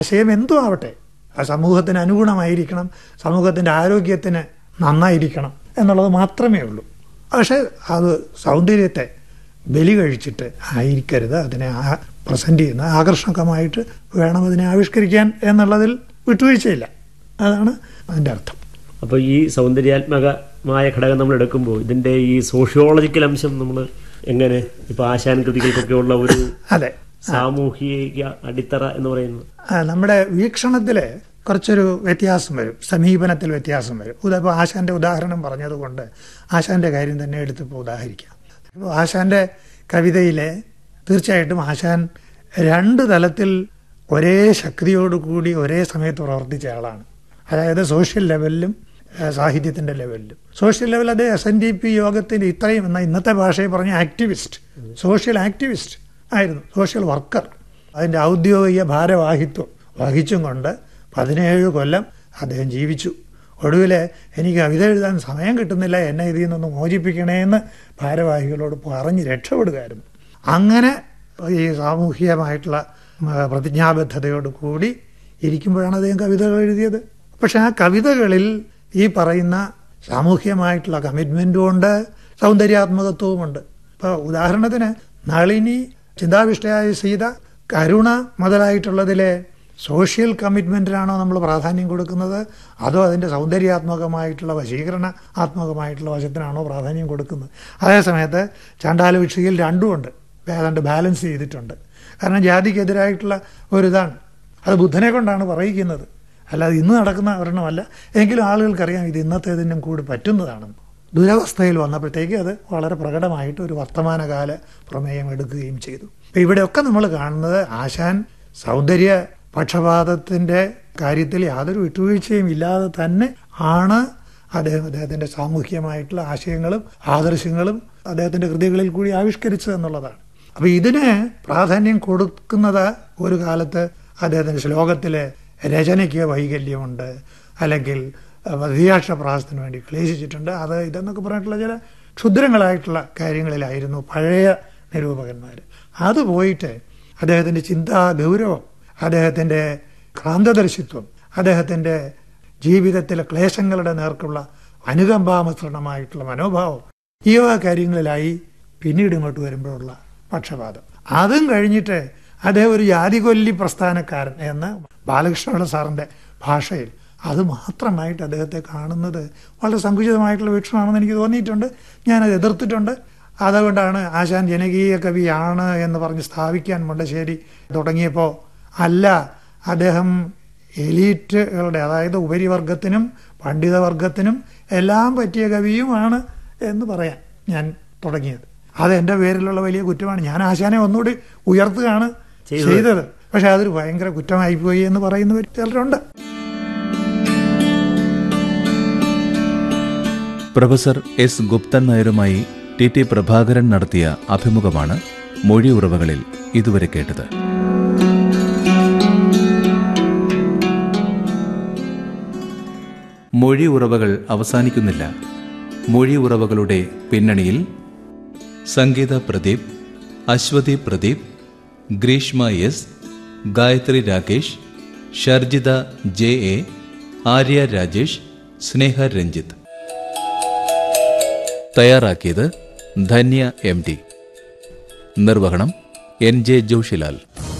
ആശയം എന്തും ആവട്ടെ ആ സമൂഹത്തിന് അനുഗുണമായിരിക്കണം സമൂഹത്തിൻ്റെ ആരോഗ്യത്തിന് നന്നായിരിക്കണം എന്നുള്ളത് മാത്രമേ ഉള്ളൂ പക്ഷേ അത് സൗന്ദര്യത്തെ ബലി കഴിച്ചിട്ട് ആയിരിക്കരുത് അതിനെ പ്രസൻറ്റ് ചെയ്യുന്ന ആകർഷകമായിട്ട് വേണം അതിനെ ആവിഷ്കരിക്കാൻ എന്നുള്ളതിൽ വിട്ടുവീഴ്ചയില്ല അതാണ് അതിൻ്റെ അർത്ഥം അപ്പോൾ ഈ സൗന്ദര്യാത്മകമായ ഘടകം നമ്മൾ എടുക്കുമ്പോൾ ഇതിന്റെ ഈ സോഷ്യോളജിക്കൽ അംശം നമ്മൾ എങ്ങനെ ഇപ്പൊ ആശാൻ കൃതികൾക്കൊക്കെ ഉള്ള ഒരു അതെ സാമൂഹിക അടിത്തറ എന്ന് പറയുന്നത് ആ, നമ്മുടെ വീക്ഷണത്തിൽ കുറച്ചൊരു വ്യത്യാസം വരും സമീപനത്തിൽ വ്യത്യാസം വരും ഉദാഹരണം ആശാന്റെ ഉദാഹരണം പറഞ്ഞതുകൊണ്ട് ആശാന്റെ കാര്യം തന്നെ എടുത്തിപ്പോൾ ഉദാഹരിക്കാം ഇപ്പോൾ ആശാന്റെ കവിതയിലെ തീർച്ചയായിട്ടും ആശാൻ രണ്ട് തലത്തിൽ ഒരേ ശക്തിയോടുകൂടി ഒരേ സമയത്ത് പ്രവർത്തിച്ച ആളാണ് അതായത് സോഷ്യൽ ലെവലിലും ഏഹ്, സാഹിത്യത്തിന്റെ ലെവലിലും സോഷ്യൽ ലെവൽ അത് എസ് എൻ ഡി പി യോഗത്തിന്റെ ഇത്രയും എന്ന ഇന്നത്തെ ഭാഷയിൽ പറഞ്ഞ ആക്ടിവിസ്റ്റ് സോഷ്യൽ ആക്ടിവിസ്റ്റ് ആയിരുന്നു സോഷ്യൽ വർക്കർ അതിന്റെ ഔദ്യോഗിക ഭാരവാഹിത്വം വഹിച്ചും കൊണ്ട് പതിനേഴ് കൊല്ലം അദ്ദേഹം ജീവിച്ചു ഒടുവിൽ എനിക്ക് കവിത എഴുതാൻ സമയം കിട്ടുന്നില്ല എന്നെ ഇതിൽ നിന്നൊന്ന് മോചിപ്പിക്കണേ എന്ന് ഭാരവാഹികളോട് പറഞ്ഞ് രക്ഷപ്പെടുകയായിരുന്നു അങ്ങനെ ഈ സാമൂഹികമായിട്ടുള്ള ഉം, പ്രതിജ്ഞാബദ്ധതയോട് കൂടി ഇരിക്കുമ്പോഴാണ് അദ്ദേഹം കവിതകൾ എഴുതിയത് പക്ഷെ ആ കവിതകളിൽ ഈ പറയുന്ന സാമൂഹ്യമായിട്ടുള്ള കമ്മിറ്റ്മെൻറ്റും ഉണ്ട് സൗന്ദര്യാത്മകത്വവുമുണ്ട് ഇപ്പോൾ ഉദാഹരണത്തിന് നളിനി ചിന്താവിഷ്ടയായ സീത കരുണ മുതലായിട്ടുള്ളതിലെ സോഷ്യൽ കമ്മിറ്റ്മെൻറ്റിനാണോ നമ്മൾ പ്രാധാന്യം കൊടുക്കുന്നത് അതോ അതിൻ്റെ സൗന്ദര്യാത്മകമായിട്ടുള്ള വശീകരണ ആത്മകമായിട്ടുള്ള വശത്തിനാണോ പ്രാധാന്യം കൊടുക്കുന്നത് അതേസമയത്ത് ചണ്ടാലവിക്ഷിയിൽ രണ്ടുമുണ്ട് ഏതാണ്ട് ബാലൻസ് ചെയ്തിട്ടുണ്ട് കാരണം ജാതിക്കെതിരായിട്ടുള്ള ഒരിതാണ് അത് ബുദ്ധനെ കൊണ്ടാണ് പറയിക്കുന്നത് അല്ലാതെ ഇന്ന് നടക്കുന്ന ഒരെണ്ണമല്ല എങ്കിലും ആളുകൾക്കറിയാം ഇത് ഇന്നത്തേതിനും കൂടി പറ്റുന്നതാണെന്ന് ദുരവസ്ഥയിൽ വന്നപ്പോഴത്തേക്ക് അത് വളരെ പ്രകടമായിട്ട് ഒരു വർത്തമാനകാല പ്രമേയം എടുക്കുകയും ചെയ്തു അപ്പം ഇവിടെയൊക്കെ നമ്മൾ കാണുന്നത് ആശാൻ സൗന്ദര്യ പക്ഷപാതത്തിൻ്റെ കാര്യത്തിൽ യാതൊരു വിട്ടുവീഴ്ചയും ഇല്ലാതെ തന്നെ ആണ് അദ്ദേഹം അദ്ദേഹത്തിൻ്റെ സാമൂഹികമായിട്ടുള്ള ആശയങ്ങളും ആദർശങ്ങളും അദ്ദേഹത്തിൻ്റെ കൃതികളിൽ കൂടി ആവിഷ്കരിച്ചത് എന്നുള്ളതാണ് അപ്പോൾ ഇതിന് പ്രാധാന്യം കൊടുക്കുന്നത് ഒരു കാലത്ത് അദ്ദേഹത്തിൻ്റെ ശ്ലോകത്തിലെ രചനയ്ക്ക് വൈകല്യമുണ്ട് അല്ലെങ്കിൽ വധിയാക്ഷപ്രാസത്തിന് വേണ്ടി ക്ലേശിച്ചിട്ടുണ്ട് അത് ഇതെന്നൊക്കെ പറഞ്ഞിട്ടുള്ള ചില ക്ഷുദ്രങ്ങളായിട്ടുള്ള കാര്യങ്ങളിലായിരുന്നു പഴയ നിരൂപകന്മാർ അത് പോയിട്ട് അദ്ദേഹത്തിൻ്റെ ചിന്താ ഗൗരവം അദ്ദേഹത്തിൻ്റെ ക്രാന്തദർശിത്വം അദ്ദേഹത്തിൻ്റെ ജീവിതത്തിലെ ക്ലേശങ്ങളുടെ നേർക്കുള്ള അനുകമ്പാമസൃണമായിട്ടുള്ള മനോഭാവം ഈ വക കാര്യങ്ങളിലായി പിന്നീട് ഇങ്ങോട്ട് വരുമ്പോഴുള്ള പക്ഷപാതം അതും കഴിഞ്ഞിട്ട് അദ്ദേഹം ഒരു ജാതികൊല്ലി പ്രസ്ഥാനക്കാരൻ എന്ന് ബാലകൃഷ്ണപിള്ള സാറിൻ്റെ ഭാഷയിൽ അത് മാത്രമായിട്ട് അദ്ദേഹത്തെ കാണുന്നത് വളരെ സങ്കുചിതമായിട്ടുള്ള വീക്ഷണമാണെന്ന് എനിക്ക് തോന്നിയിട്ടുണ്ട് ഞാനത് എതിർത്തിട്ടുണ്ട് അതുകൊണ്ടാണ് ആശാൻ ജനകീയ കവിയാണ് എന്ന് പറഞ്ഞ് സ്ഥാപിക്കാൻ മുണ്ടശ്ശേരി തുടങ്ങിയപ്പോൾ അല്ല അദ്ദേഹം എലീറ്റുകളുടെ അതായത് ഉപരിവർഗത്തിനും പണ്ഡിതവർഗത്തിനും എല്ലാം പറ്റിയ കവിയുമാണ് എന്ന് പറയാൻ ഞാൻ തുടങ്ങിയത് അത് എൻ്റെ പേരിലുള്ള വലിയ കുറ്റമാണ് ഞാൻ ആശാനെ ഒന്നുകൂടി ഉയർത്തുകയാണ് ചെയ്തത് പക്ഷെ അതൊരു ഭയങ്കര കുറ്റമായിപ്പോയി എന്ന് പറയുന്നവർ ചിലരുണ്ട് പ്രൊഫസർ എസ് ഗുപ്തൻ നായരുമായി ടി ടി പ്രഭാകരൻ നടത്തിയ അഭിമുഖമാണ് മൊഴി ഉറവകളിൽ ഇതുവരെ കേട്ടത് മൊഴി ഉറവകൾ അവസാനിക്കുന്നില്ല മൊഴി ഉറവകളുടെ പിന്നണിയിൽ Sangeetha Pradeep Aswathi Pradeep Greeshma S Gayathri Rakesh Sharjitha J A Arya Rajesh Sneha Ranjith തയ്യാറാക്കിയത് ധന്യ എം ടി നിർവഹണം എൻ ജെ ജോഷിലാൽ